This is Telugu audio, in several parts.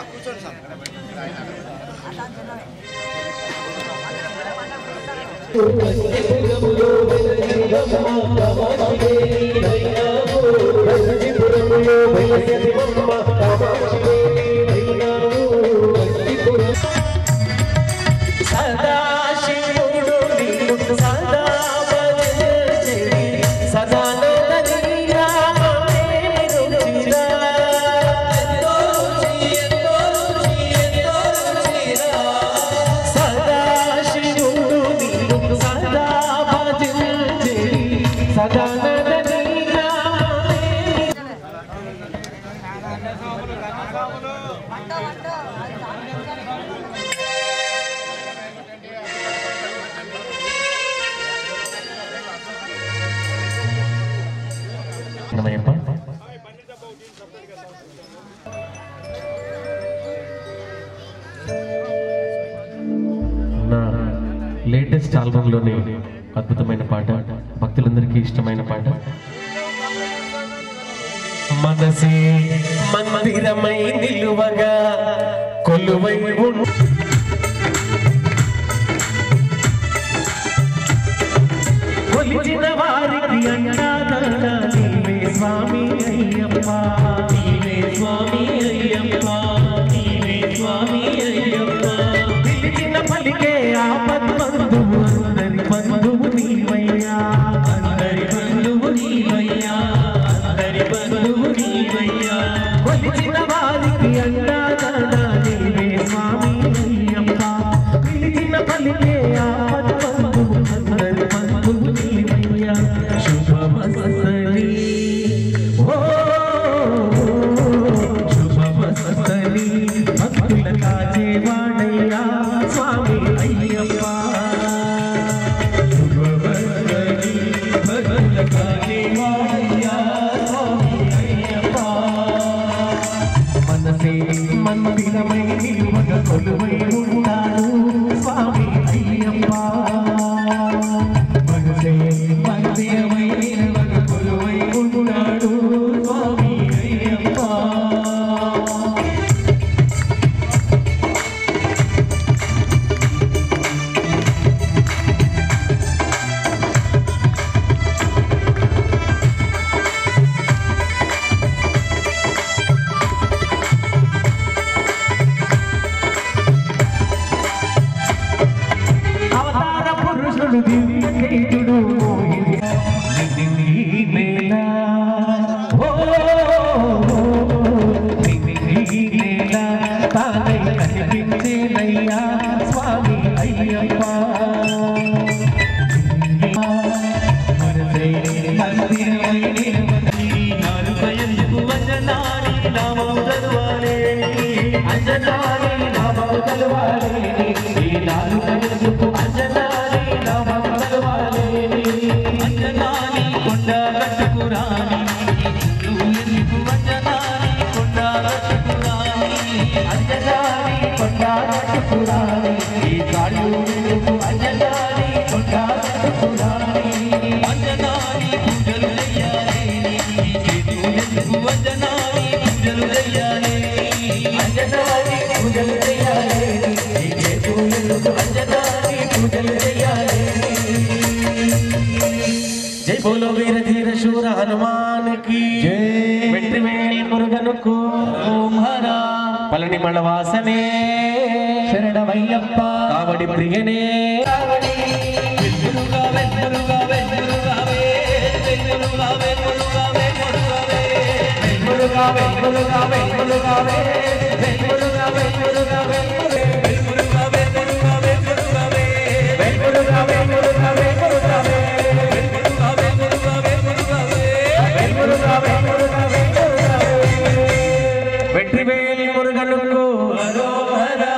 సదాశివుడు నీకు సదా భజించెడి. సదానంద నీ నామమే రుచిరా. సదాశివుడు నీకు సదా భజించెడి. సదానంద నీ నామమే మనమయ్యప్ప నా లేటెస్ట్ ఆల్బంలోని అద్భుతమైన పాట భక్తులందరికీ ఇష్టమైన పాట మనసే మందిరమై నిలువగా కొలువై ఉండు కొలిచిన వారికి అన్నాదాన నీవే స్వామి అయ్యప్ప నీవే స్వామి అయ్యప్ప నీవే స్వామి అయ్యప్ప పిలిచిన పలికే ఆపద్బంధువు అందరి బంధువు నీవయ్యా అందరి బంధువు నీవయ్యా అందరి బంధువు నీవయ్యా కొలిచిన వారికి అన్నాదాన నీవే స్వామి అయ్యప్ప పిలిచిన పలికే ఆపద్బంధువు అందరి బంధువు నీవయ్యా శుభమస్తని ఓ శుభమస్తని భక్తుల కాచేవాడయ్యా స్వామి అయ్యప్ప శుభమస్తని భక్తుల కాచేవాడయ్యా స్వామి అయ్యప్ప మనసే మందిరమై నిలువగ కొలువై ఉంటాడు స్వామి అయ్యప్ప మనసే మందిరమై నిలువగ కొలువై ఉంటాడు స్వామి అయ్యప్ప అవతార పురుషుడు దివ్యతేజుడు నీలా ఓ నీలా తానై కనిపించేనయ్యా స్వామి అయ్యప్ప మనసే మందిరమై నిలవని నాలుక ఎందుకు వందనాలి నామం చదవాలి అంజనాలి నామం చదవాలి ఈ నాలుక ఎందుకు అంజనాలి నామం చదవాలి అంజనాలి కొండ కట్టుకురాని ఎందుకు అంజనాలి కొండ కట్టుకురాని అంజనాలి కొండ కట్టుకురాని ఈ కాళ్ళు ఎందుకు అంజనాలి కొండ కట్టుకురాని అంజనాలి పూజలు చెయ్యాలి ఈ చేతులు ఎందుకు అంజనాలి పూజలు చెయ్యాలి అంజనాలి పూజలు చెయ్యాలి ఈ చేతులు ఎందుకు అంజనాలి పూజలు చెయ్యాలి జై బోలో వీర ధీర శూర హనుమానికి వెంట్రి వేల్ మురుగనుకు ఓం హరా పళని మళవాసనే శరణమయ్యప్ప కావడి ప్రియనే కావడి వెల్లురుగా వెల్లురుగా వెల్లురుగావే వెల్లురుగా వెల్లురుగా వెల్లురుగావే వెల్లురుగా వెల్లురుగా వెల్లురుగావే వెల్లురుగా వెల్లురుగా వెల్లురుగా వెల్లురుగా వెల్లురుగా వెల్లురుగావే వెల్లురుగా వెల్లురుగా వెల్లురుగావే వెట్రివేలి మురుగనుకు అరోహరా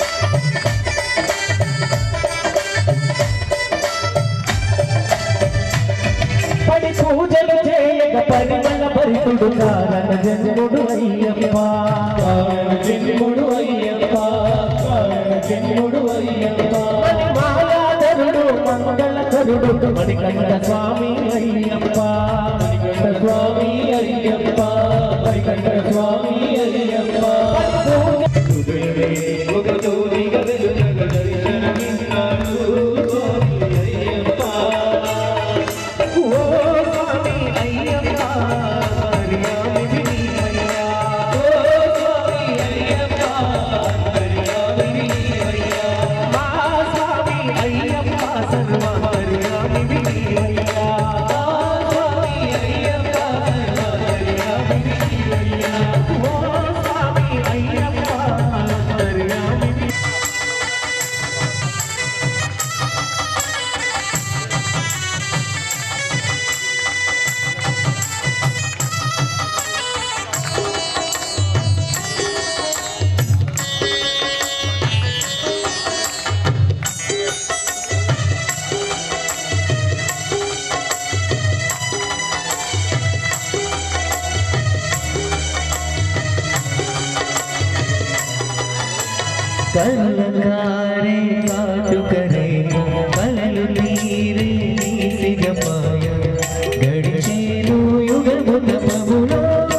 పడి పూజలు చేయక పరిమళ పరితుడు కారణ జన్ముడు అయ్యప్ప కారణ జన్ముడు అయ్యప్ప కారణ జన్ముడు అయ్యప్ప మాయాధరుడు మంగళకరుడు మణికంఠ స్వామి అయ్యప్ప మణికంఠ స్వామి అయ్యప్ప మణికంఠ స్వామి అయ్యప్ప కళ్ళకారే కాటుకరే కలలు తీరే నీసిగపాయ గడిచేను యుగముగ పములో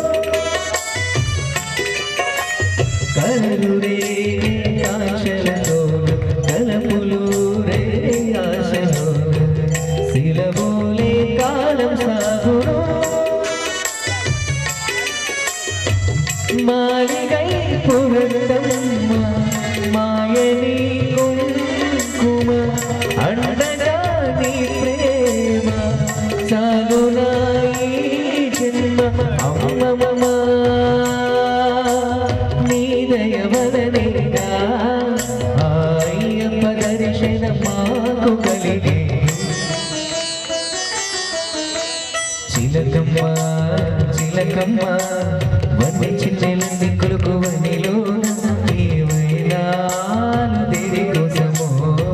కలలు రే ఆశలతో కలపులు రే ఆశలో శిలబోలే కాలం సాగును మాలిగై పురతమ్మ మాయని కుంకుమ అండగా నీ ప్రేమ సాగునాయి జన్మ అమ్మమ్మ నీ దయవదనేగా అయ్యప్ప దర్శన మాకు కలిగే చిలకమ్మ చిలకమ్మ వన్ని చిన్నెలంది కొలుకు వనిలో ఏమైనాలు దేని కోసమో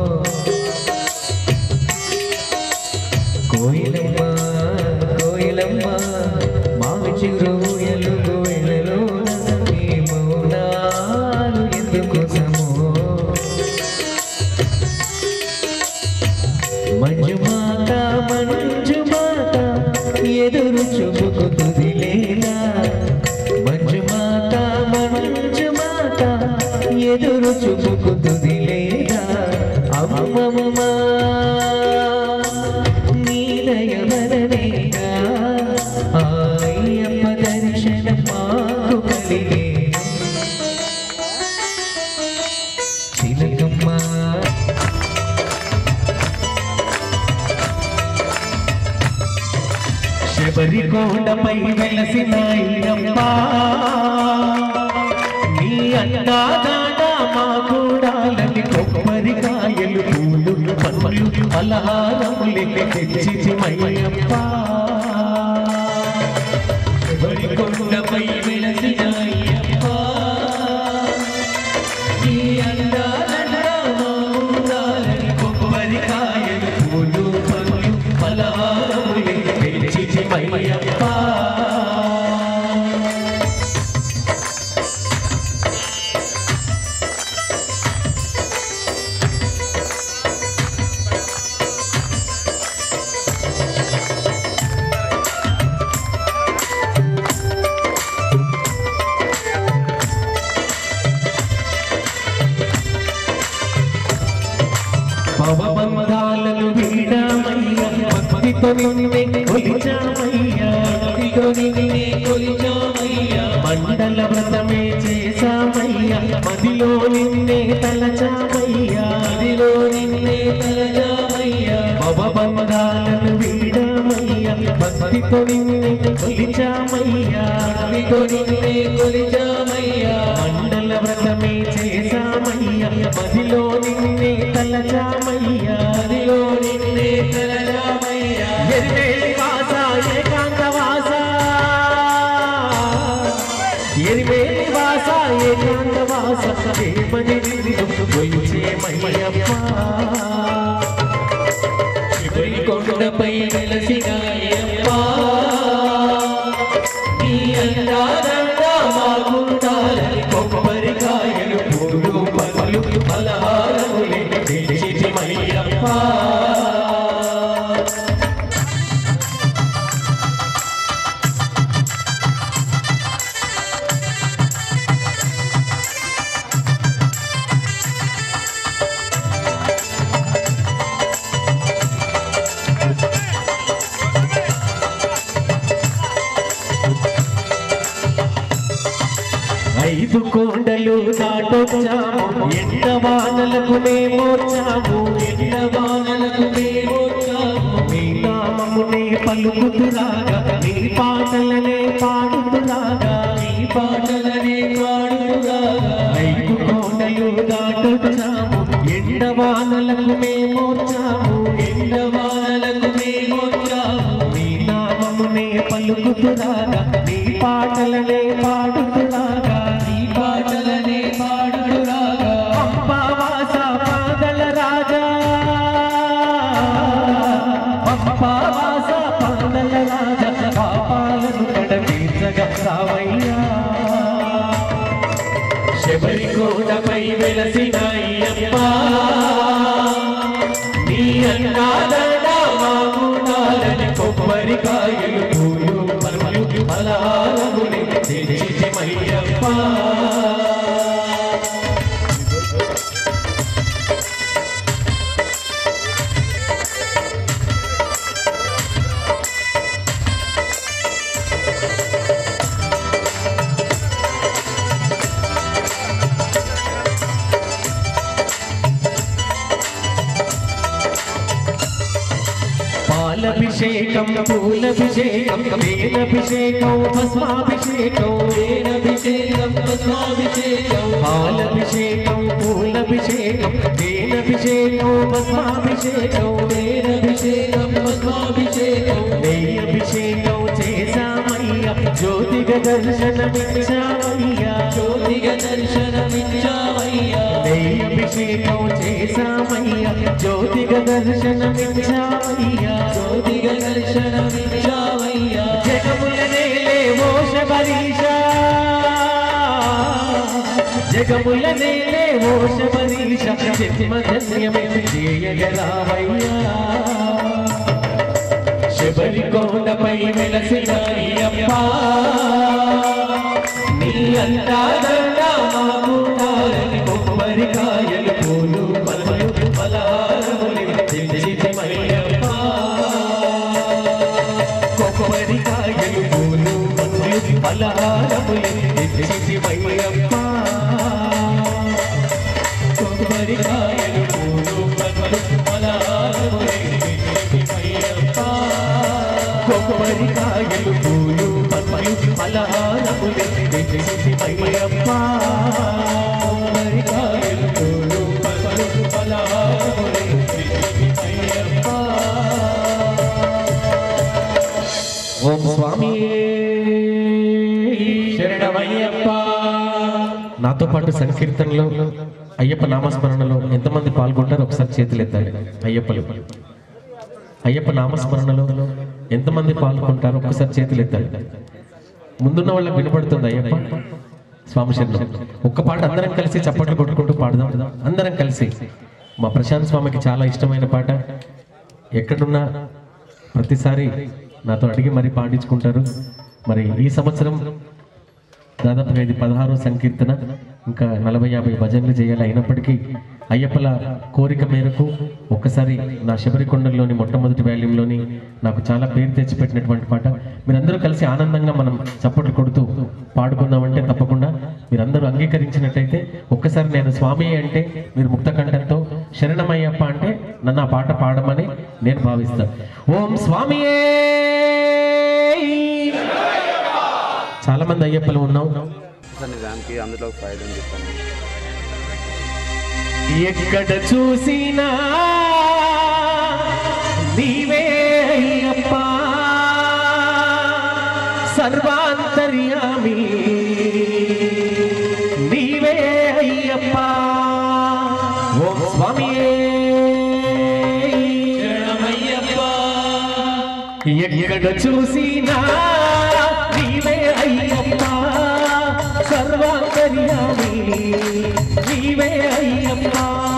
కోయిలమ్మ కోయిలమ్మ మావి చిగురు ఎలుగు వెళ్ళలో ఈ మౌనాలు ఎందుకోసమో మంజుమాత మంజుమాత ఎదురు చూపుకు తుదిలేలా మంజుమాత మంజుమాత ఎదురు చూపుకు తుదిలేలా అమ్మమ్మ నీదయవరనేగా అయ్యప్ప దర్శనం మాకు కలిగే చిలకమ్మ శబరి కొండపై వెలసిన అయ్యప్ప నీ అన్నాదాన మా కూడాలని కొబ్బరికాయలు పూలు పనులు పలహారములు తెచ్చి మయ్యప్ప శబరి కొండపై వెలసిన అయ్యప్ప నీ అన్నాదాన మా కూడాలని కొబ్బరికాయలు పూలు పనులు పలహారములు తెచ్చి మయ్యప్ప భవబంధాలను వీడామయ్యా భక్తితో నిన్నే కొలిచామయ్యా భక్తితో నిన్నే కొలిచామయ్యా మండల వ్రతమే చేశామయ్యా మదిలో నిన్నే తలచామయ్యా మదిలో నిన్నే తలచామయ్యా భవబంధాలను వీడామయ్యా భక్తితో నిన్నే కొలిచామయ్యా భక్తితో నిన్నే కొలిచామయ్యా మండల వ్రతమే చేశామయ్యా మదిలో నిన్నే తలచామయ్యా మదిలో నిన్నే తలచామయ్యా ఎరివేలి వాస ఏకాంత వాస ఎరివేలి వాస ఏకాంత వాస ఏమని నిన్ను కొలిచేమయ్యప్ప శివుని కొండపై వెలసిన అయ్యప్ప నీ అందాదండా మాకుండాలని కొబ్బరికాయలు పూలు పనులు పలహారములే తెచ్చిటి మయ్యప్ప ఐదు కొండలు దాటొచ్చాము ఎండ వానలకు మేమోచ్చాము ఎండ వానలకు మేమోచ్చాము మీ నామమునే పలుకుతురాగా నీ పాటలనే పాడుతురాగా నీ పాటలనే పాడుతురాగా ఐదు కొండలు దాటొచ్చాము ఎండ వానలకు మేమోచ్చాము ఎండ వానలకు మేమోచ్చాము నీ నామమునే పలుకుతురాగా నీ పాటలనే పాడుతురాగా నీ పాటలనే పాడుతురాగా పంపావాస పాదల రాజా పంపావాస పాదల రాజా పాపాలను కడతీర్చగా రావయ్యా శబరి కోటపై వెలసిన అయ్యప్ప నీ అన్నాదన మామునాలని కొబ్బరికాయలు పూలు పలులు ఫలాలముని తెచ్చిమయ్యప్ప పాలభిషేకం పూలభిషేకం వేలభిషేకం భస్మాభిషేకం వేలభిషేకం భస్మాభిషేకం పాలభిషేకం పూలభిషేకం వేలభిషేకం భస్మాభిషేకం వేలభిషేకం భస్మాభిషేకం నెయ్యభిషేకం చేశామయ్య జ్యోతిగ దర్శనమిచ్చామయ్యా జ్యోతిగ దర్శనమిచ్చామయ్యా నెయ్యభిషేకం చేశామయ్య జ్యోతిగ దర్శనమిచ్చామయ్యా జ్యోతిగ దర్శనమిచ్చామయ్యా జగముల నేలే మోషబరీషా జగముల నేలే మోషబరీష జన్మధన్యమే చేయగరావయ్యా శబరి కొండపై వెలసిన అయ్యప్ప నీ అందాదన్న మామునాలని కొబ్బరికాయలు పూలు పలులు ఫలాలములు తెచ్చిమయ్యప్ప కొబ్బరికాయలు పూలు పలులు ఫలాలములు తెచ్చిమయ్యప్ప కొబ్బరికాయలు పూలు పలులు ఫలాలములు తెచ్చిమయ్యప్ప కొబ్బరికాయలు పూలు పలులు ఫలాలములు తెచ్చిమయ్యప్ప కొబ్బరికాయలు పూలు పలులు ఫలాలములు తెచ్చిమయ్యప్ప ఓం స్వామి శరణమయ్యప్ప నాతో పాటు సంకీర్తనలో అయ్యప్ప నామస్మరణలో ఎంతమంది పాల్గొంటారో ఒకసారి చేతులు ఎత్తాలి అయ్యప్పలు అయ్యప్ప నామస్మరణలో ఎంతమంది పాల్గొంటారో ఒకసారి చేతులు ఎత్తాలి ముందున్న వాళ్ళకి వినపడుతుంది అయ్యప్ప స్వామి శరణం ఒక్క పాట అందరం కలిసి చప్పట్లు కొట్టుకుంటూ పాడదాం అందరం కలిసి మా ప్రశాంత్ స్వామికి చాలా ఇష్టమైన పాట ఎక్కడున్నా ప్రతిసారి నాతో అడిగి మరీ పాడించుకుంటారు మరి ఈ సంవత్సరం దాదాపుగా ఇది పదహారో సంకీర్తన ఇంకా నలభై యాభై భజనలు చేయాలి అయినప్పటికీ అయ్యప్పల కోరిక మేరకు ఒక్కసారి నా శబరికొండలోని మొట్టమొదటి వాల్యూంలోని నాకు చాలా పేరు తెచ్చిపెట్టినటువంటి పాట మీరందరూ కలిసి ఆనందంగా మనం చప్పట్లు కొడుతూ పాడుకుందామంటే తప్పకుండా మీరందరూ అంగీకరించినట్టయితే ఒక్కసారి నేను స్వామి అంటే మీరు ముక్త కంఠంతో శరణమయ్యప్ప అంటే నన్ను ఆ పాట పాడమని నేను భావిస్తాను ఓం స్వామియే చాలా మంది అయ్యప్పలు ఉన్నాం నిజానికి అందులో ఒక ఫైల్ అని చెప్పాను ఎక్కడ చూసినా నీవే అయ్యప్ప సర్వాంతర్యామి నీవే అయ్యప్ప ఓం స్వామియే ఎక్కడ చూసినా నీవే అయ్యప్ప సర్వాంతర్యామి నీవే అయ్యప్ప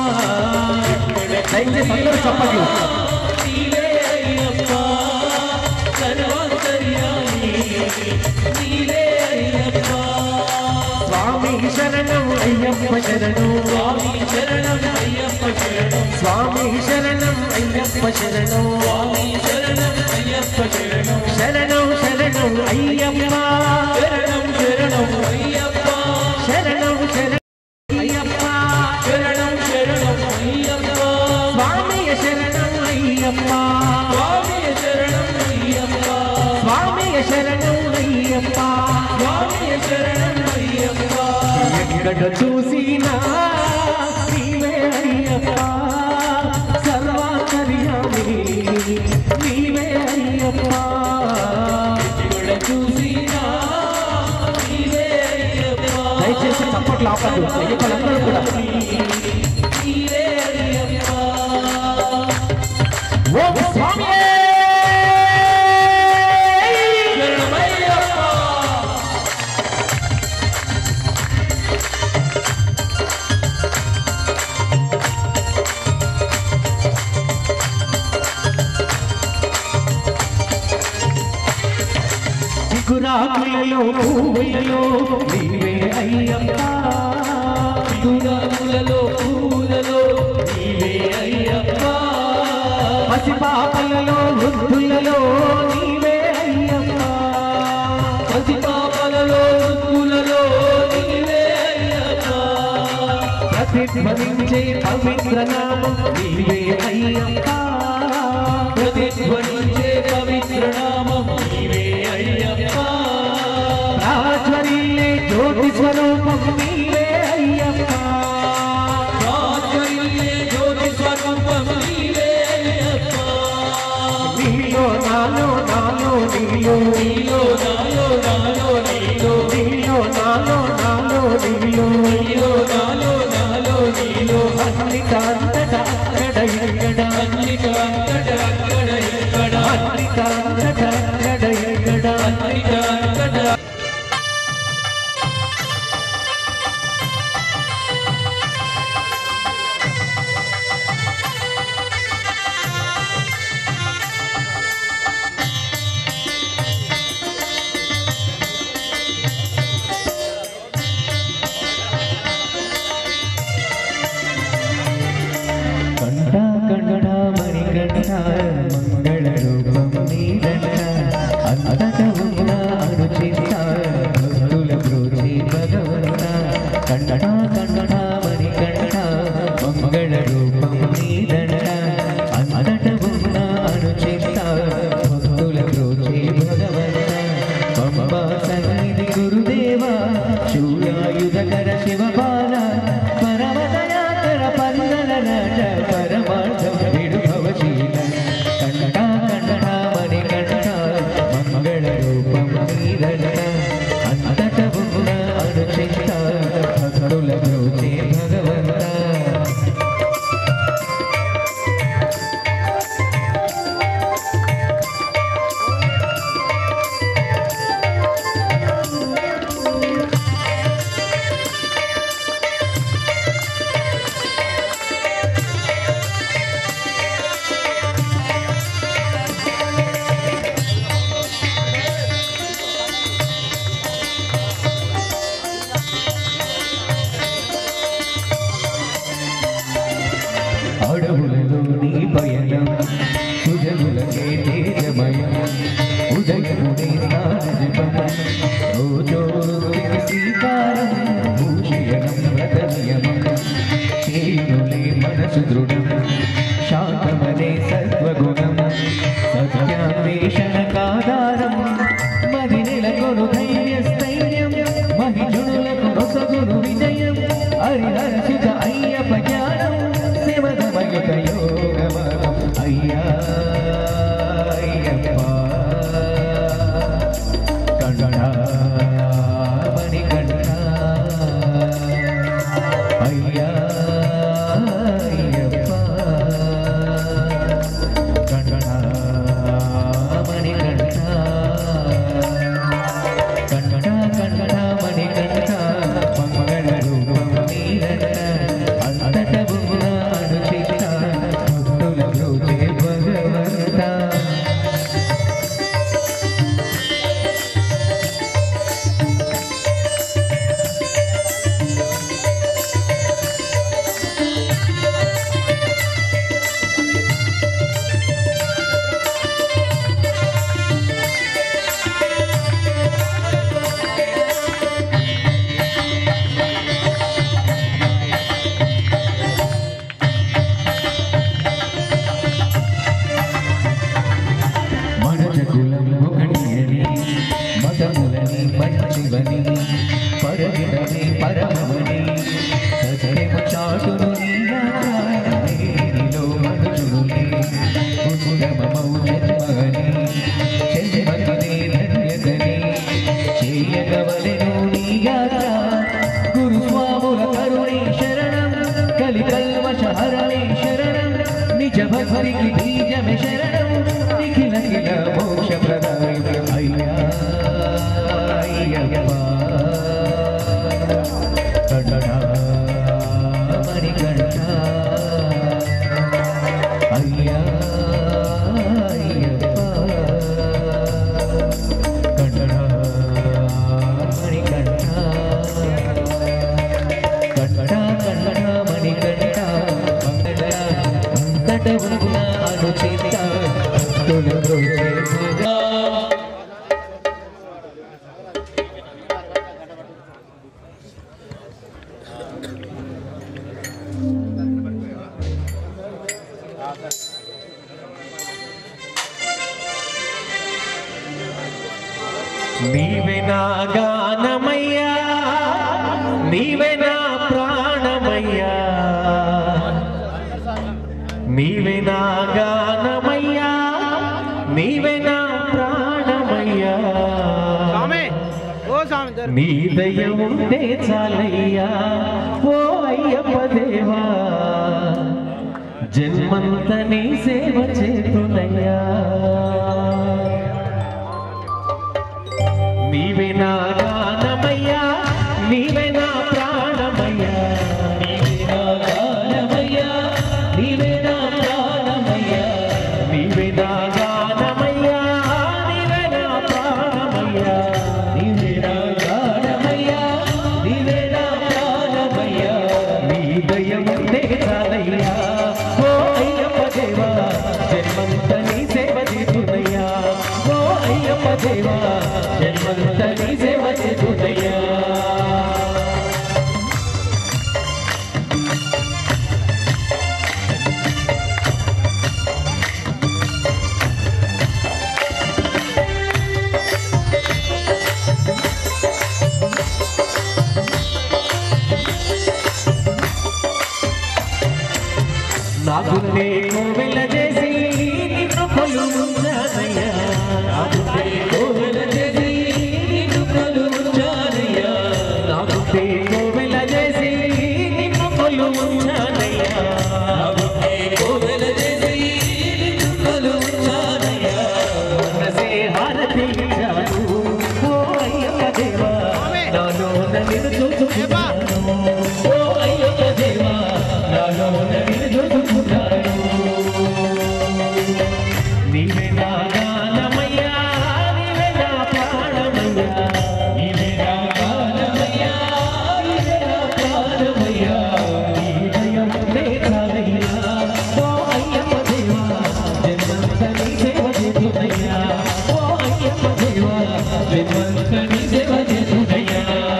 దయచేసి అందరూ చెప్పండి నీవే అయ్యప్ప సర్వాంతర్యామి నీవే అయ్యప్ప స్వామి శరణం అయ్యప్ప శరణం స్వామి శరణం అయ్యప్ప శరణం స్వామి శరణం అయ్యప్ప శరణం స్వామి శరణం అయ్యప్ప శరణం శరణం శరణం అయ్యప్ప శరణం శరణం అయ్యప్ప శరణం శరణం అయ్యప్ప శరణం శరణం అయ్యప్ప స్వామి శరణం అయ్యప్ప స్వామి శరణం అయ్యప్ప స్వామి శరణం అయ్యప్ప స్వామి శరణం అయ్యప్ప ఎక్కడ చూసినా నీవే అయ్యప్ప సర్వాంతర్యామి నీవే అయ్యప్ప ఎక్కడ చూసినా నీవే అయ్యప్ప దయచేసి చప్పట్లు ఆపద్దు అయ్యప్పలందరూ కూడా నీవే అయ్యప్ప ఓం స్వామియే శరణమయ్యప్ప ఆకులలో పువ్వులలో నీవే అయ్యప్ప తులములలో పూలలో నీవే అయ్యప్ప పసిపాపలలో వృద్ధులలో నీవే అయ్యప్ప పసిపాపలలో రుక్కులలో నీవే అయ్యప్ప ప్రతిధ్వనించే పవిత్ర నామం నీవే అయ్యప్ప ప్రతిధ్వనించే పవిత్ర నామం నీవే అయ్యప్ప రాజ్వరిల్లే జ్యోతి స్వరూపం నీవే అయ్యప్ప రాజ్వరిల్లే జ్యోతి స్వరూపం నీవే అయ్యప్ప నీలో నాలో నాలో నీలో నీలో నాలో నాలో నీలో నీలో నాలో నాలో నీలో నీలో నాలో నాలో నీలో అన్నికంతట అక్కడ ఎక్కడ అన్నిక అంతట అక్కడ ఇక్కడ అన్నికంతట అక్కడ ఎక్కడ అన్నిక అంతట కంట కంట మణికంఠ మంగళ రూపం నీదంట అంతట ఉన్న అనుచింత భక్తుల బ్రోచి భగవంత కంట కంట మణికంఠ మంగళ రూపం నీదంట అంతట ఉన్న అనుచింత భక్తుల బ్రోచి భగవంత పంబా సన్నిధి గురుదేవ శూలాయుధకర శివపాల పరమదయాకర పందల రాజ పరమార్థం విడు భవశీల కంట కంట మణి కంట మంగళ రూపం నీదంట అంతట ఉన్న అనుచింత భక్తుల బ్రోచే భగవంత అడవులలో నీ పయనం సుజములకే తేజమయం ఉదయమునే సారజపం రోజోరుకి శ్రీకారం భూషయనం వ్రత నియమం చేయులే మనసు దృఢం శాంతమనే సత్వగుణం సత్యాన్వేషణ కాదారం మది నెలకొను ధైర్య స్థైర్యం మహిళులకు నొసగును విజయం హరిహర్షిత అయ్యప్ప జ్ఞానం శివదమయుత యోగమనం అయ్యా అయ్యప్ప కంఠ మణికంఠ అయ్యా అయ్యప్ప కంఠ మణికంఠ కంఠ కంఠ మణికంఠ మంగళ రూపం నీరంట అంతట బుగుణ అనుచిత భక్తుల బ్రోచే భగవంత మనజ కులం ఒకటియని మతములని మంచివని పరగిడని పరమవని సత్యము చాటును నీలో మనుషులుని కుటుంబమౌ జన్మగని జన్మకనే ధన్యతని చేయగవలెను నీ యాత్ర గురుస్వాముల కరుణే శరణం కలికల్మష హరణే శరణం నిజ భక్తికి బీజమే శరణం నిఖిల కిల మోక్ష ప్రదాయ అయ్యా అయ్యప్ప కంఠ మణికంఠ అయ్యా అయ్యప్ప కంఠ ఉన్నాడు చిత్త తొలగొచ్చే నీవే నా గానమయ్యా నీవే నా ప్రాణమయ్యా నీవే నా గానమయ్యా నీవే నా ప్రాణమయ్యా నీ దయ ఉంటే చాలయ్యా ఓ అయ్యప్ప దేవా జన్మంత నీ సేవ చేతునయ్యా నీవే నా గానమయ్యా నీవే నా ప్రాణమయ్యా నీవే నా గానమయ్యా నీవే నా ప్రాణమయ్యా నీవే నా గానమయ్యా నీవే నా ప్రాణమయ్యా నీవే నా గానమయ్యా నీవే నా ప్రాణమయ్యా నీ దయ ఉంటే చాలయ్యా ఓ అయ్యప్ప దేవా జన్మంత నీ సేవ చేతునయ్యా ఓ అయ్యప్ప దేవా జన్మంత నీ సేవ చేతునయ్యా నాకు నేను వెళ్ళజేసి నిన్ను కొలువున్నానయ్యా నాకు నేను వెళ్ళజేసి నిన్ను కొలువున్నానయ్యా నాకు నేను వెళ్ళజేసి నిన్ను కొలువున్నానయ్యా నాకు నేను వెళ్ళజేసి నిన్ను కొలువున్నానయ్యా మనసే హారతి ఇచ్చాను ఓ అయ్యప్ప దేవా నాలో నిన్ను చూసుకున్నాను ఓ అయ్యప్ప దేవా నాలో నిన్ను చూసుకున్నాను నీవే నా గానమయ్యా నీవే నా ప్రాణమయ్యా నీవే నా గానమయ్యా నీవే నా ప్రాణమయ్యా నీ దయ ఉంటే చాలయ్యా ఓ అయ్యప్ప దేవా జన్మంత నీ సేవ చేతునయ్యా ఓ అయ్యప్ప దేవా జన్మంత నీ సేవ చేతునయ్యా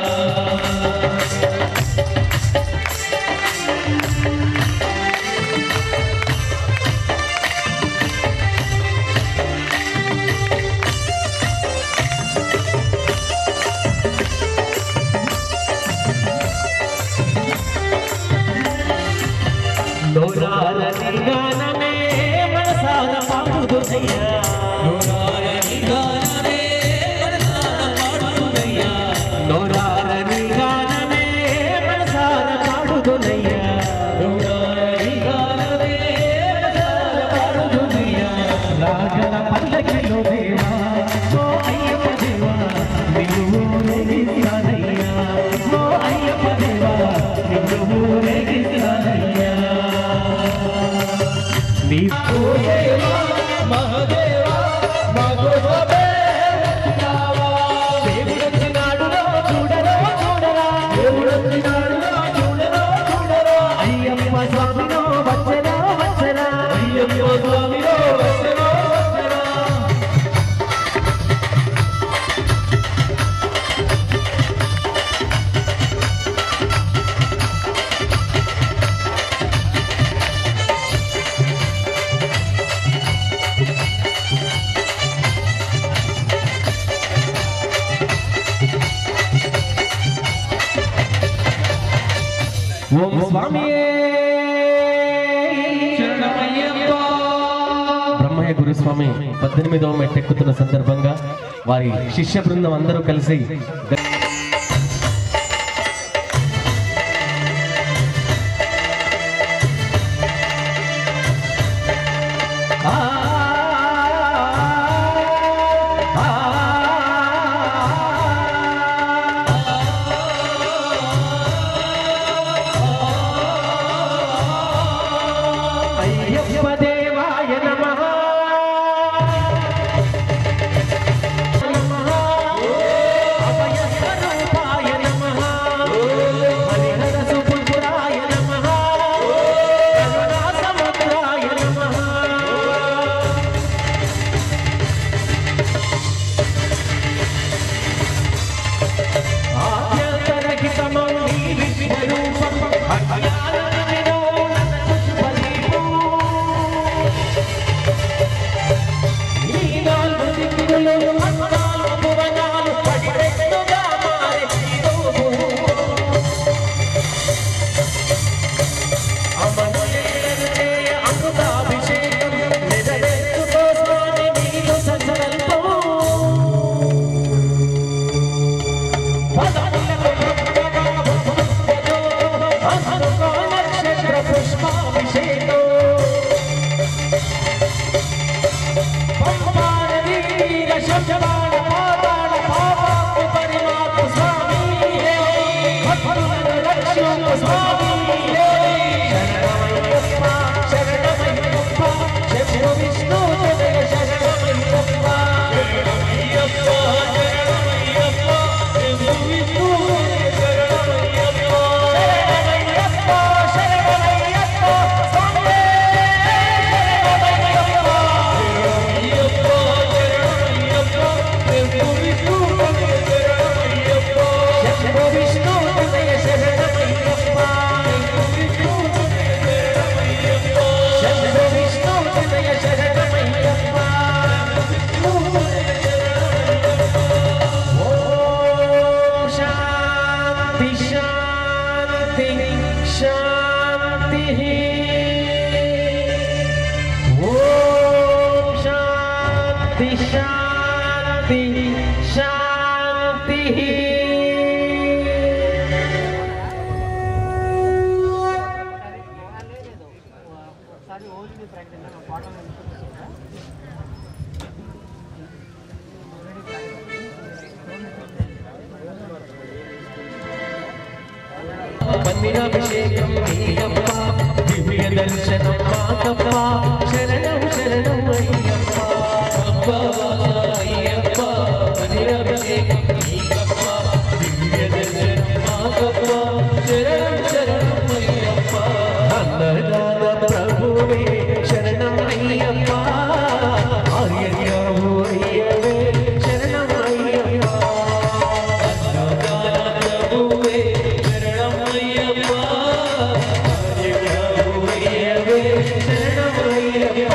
నోరారని గానమే మనసాన పాడుదునయ్యా నోరారని గానమే మనసాన పాడుదునయ్యా నోరారని గానమే మనసాన పాడుదునయ్యా నోరారని గానమే మనసాన పాడుదునయ్యా రాగల పల్లకిలో దేవా ఓ అయ్యప్ప దేవా నిన్ను ఊరేగిస్తానయ్యా ఓ అయ్యప్ప దేవా నిన్ను ఊరేగిస్తానయ్యా నీ దేవా మహదేవా మగోబే దేవుడొచ్చినాడు చూడరా చూడరా దేవుడొచ్చినాడు చూడరా చూడరా అయ్యప్ప స్వామినో వచ్చరా వచ్చరా అయ్యప్ప స్వామినో వచ్చరా వచ్చరా ఓం స్వామియే బ్రహ్మయ్య గురుస్వామి పద్దెనిమిదవ మెట్టెక్కుతున్న సందర్భంగా వారి శిష్య బృందం అందరూ కలిసి ఆ ఆ అయ్యప్ప దేవాయ నమః నమః అభయ అందుకో నక్షత్ర పుష్పాభిషేకం పంపానది వీర శబ్దబాణ పాతాళ పాపాకు పరిమాత్మ స్వామి భక్తులను రక్షించు స్వామి శరణమయ్యప్ప శరణమయ్యప్ప శంభు విష్ణు జయ శరణమయ్యప్ప శరణమయ్యప్ప శరణమయ్యప్ప శంభు విష్ణు శరణమయ్యప్ప శరణమయ్యప్ప శరణమయ్యప్ప స్వామి శరణమయ్యప్ప శంభు విష్ణు జయ శరణమయ్యప్ప శంభు విష్ణు జయ శరణమయ్యప్ప ఓం శాంతి శాంతి శాంతి ఓం శాంతి శాంతి శాంతి పన్నీరాభిషేకం నీయప్ప దివ్య దర్శనం మాకప్ప శరణం శరణం అయ్యప్ప అప్ప అయ్యప్ప పన్నీరాభిషేకం నీకప్ప దివ్య దర్శనం మాకప్ప శరణం శరణం అయ్యప్ప అన్నదాన ప్రభువే శరణం అయ్యప్ప ఆర్యయ్యావు అయ్యవే శరణం అయ్యప్ప ప్రభువే శరణం అయ్యప్ప ఆర్యయ్యావు అయ్యవే శరణం అయ్యప్ప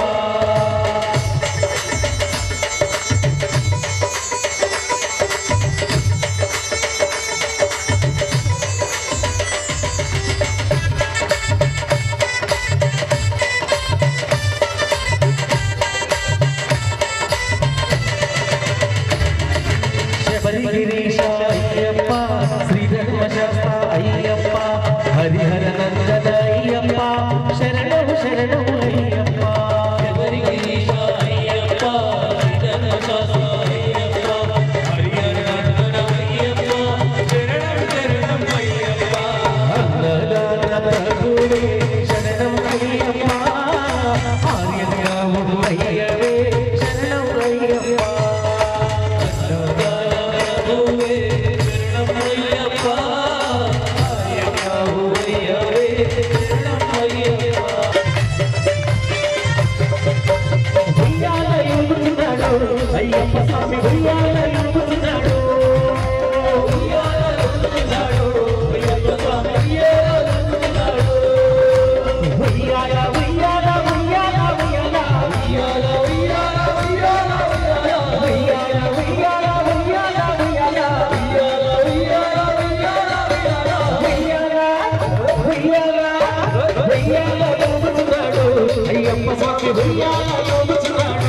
శబరిగిరీశ అయ్యప్ప శ్రీధర్మశాస్త్ర అయ్యప్ప హరిహర నందన అయ్యప్ప శరణం శరణం అయ్యప్ప శబరిగిరీశ అయ్యప్ప శ్రీధర్మశాస్త్ర అయ్యప్ప హరిహర నందన అయ్యప్ప శరణం శరణం అయ్యప్ప అన్నదాన ప్రభువే శరణం అయ్యప్ప ఆర్యగాము అయ్యవే శరణం అయ్యప్ప అయ్యప్ప స్వామి ఉయ్యాల ఊగుతున్నాడు. ఉయ్యాల ఊగుతున్నాడు. అయ్యప్ప స్వామి ఉయ్యాల ఊగుతున్నాడు. ఉయ్యాల, ఉయ్యాల, ఉయ్యాల, ఉయ్యాల. ఉయ్యాల, ఉయ్యాల, ఉయ్యాల, ఉయ్యాల. ఉయ్యాల, ఉయ్యాల, ఉయ్యాల, ఉయ్యాల. ఉయ్యాల, ఉయ్యాల, ఉయ్యాల, ఉయ్యాల. ఉయ్యాల, ఉయ్యాల, ఉయ్యాల ఊగుతున్నాడు. అయ్యప్ప స్వామి ఉయ్యాల ఊగుతున్నాడు.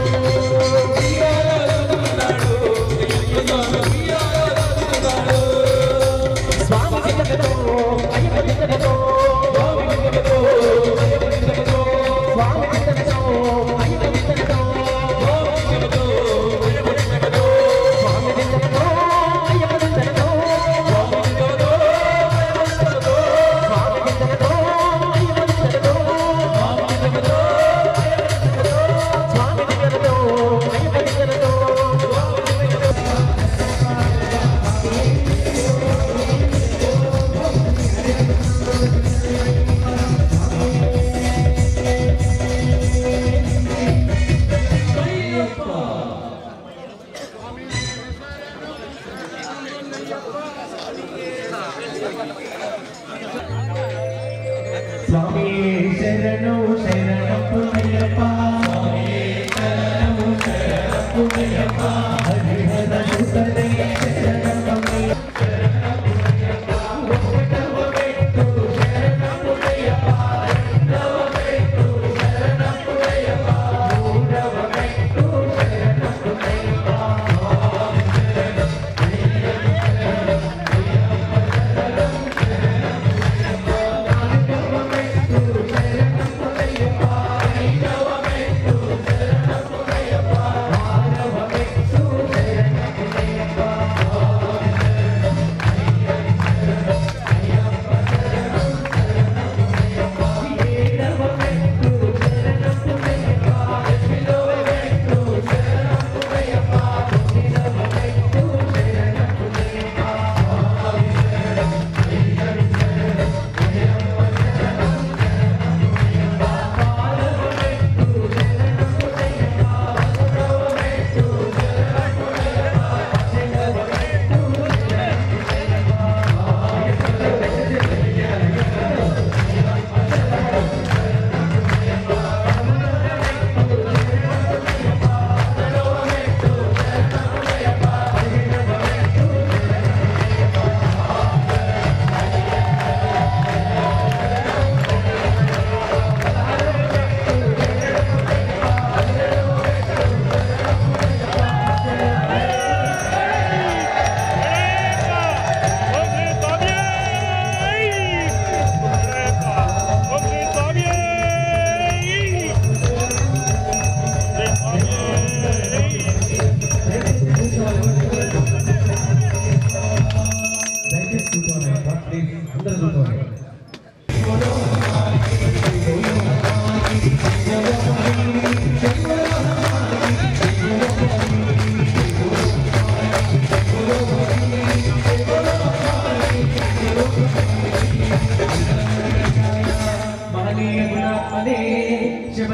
స్వామి దిగదో, అయ్యప్ప దిగదో, స్వామి దిగదో, అయ్యప్ప దిగదో, స్వామి దిగదో, అయ్యప్ప దిగదో, స్వామి దిగదో, అయ్యప్ప దిగదో, స్వామి దిగదో, అయ్యప్ప దిగదో, స్వామి దిగదో, అయ్యప్ప దిగదో, స్వామి దిగదో, అయ్యప్ప దిగదో, స్వామి దిగదో, స్వామి దిగదో, అయ్యప్ప దిగదో, స్వామి దిగదో. స్వామి శరణు శరణపు అయ్యప్ప స్వామి శరణు శరణపు అయ్యప్ప హరిహర సుతనే శరణపు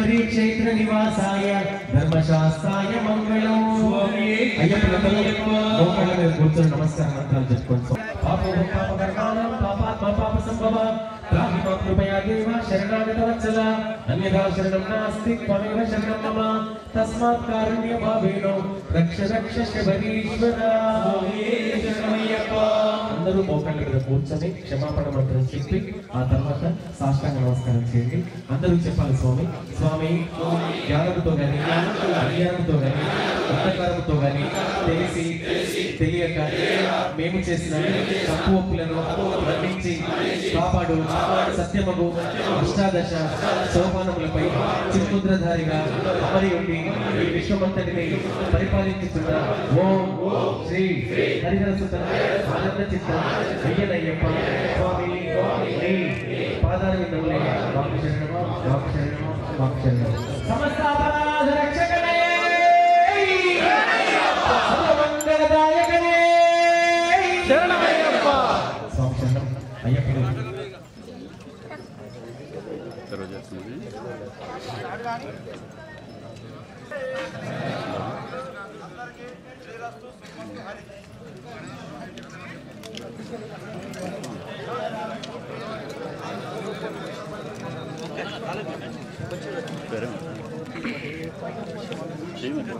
శబరి క్షేత్ర నివాసాయ ధర్మశాస్త్రాయ మంగళం అయ్యప్పలందరూ మోకాళ్ళ మీద కూర్చొని నమస్కారం మంత్రాలు చెప్పుకోండి పాపం పాప కర్మాణం పాపాత్మ పాప సంభవ త్రాహి మాం కృపయా దేవ శరణాగత వత్సల అన్యథా శరణం నాస్తి త్వమేవ శరణం మమ తస్మాత్ కారుణ్య భావేనో రక్ష రక్ష శబరీశ్వర శరణమయ్యప్ప అందరూ మోకాళ్ళ మీద కూర్చొని క్షమాపణ మంత్రం చెప్పి ఆ తర్వాత సాష్టాంగ నమస్కారం చేయండి అందరూ చెప్పాలి స్వామి స్వామి జ్ఞానంతో గాని అజ్ఞానంతో గాని అంధకారంతో గాని తెలిసి తెలియక మేము చేసిన తప్పు ఒప్పులను మన్నించి కాపాడు సత్యమగు అష్టాదశ సోపానములపై చిత్తుద్రధారిగా అమరి ఉండి ఈ విశ్వమంతటిని పరిపాలించుతున్న ఓం శ్రీ హరిహర సుత ఆనంద చిత్తం అయ్యనయ్యప్ప స్వామి నీ పాదాల విందములే వాకు శరణమా వాకు శరణమా వాకు శరణమా సమస్త అపరాధ రక్షకనే సర్వమంగళదాయకనే శరణమయ్యప్ప స్వామి శరణం అయ్యప్ప తర్వాత చేస్తుంది సరే చేయమండి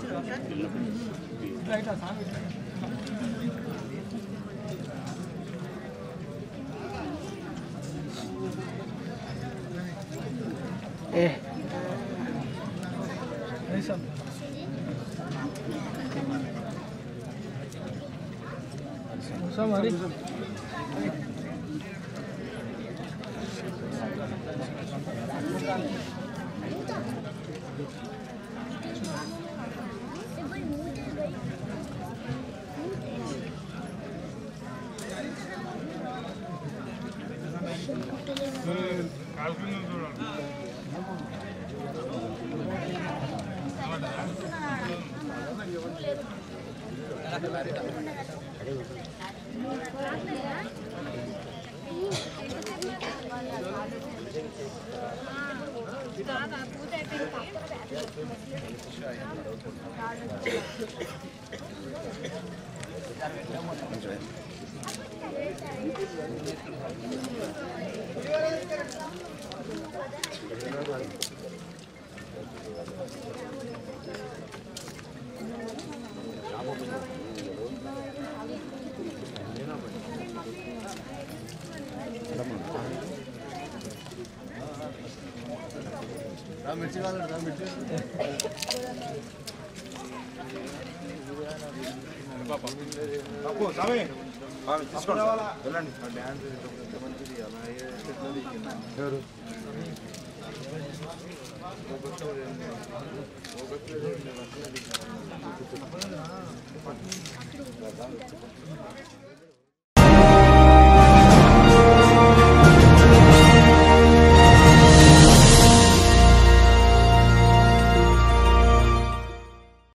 డ్యాన్స్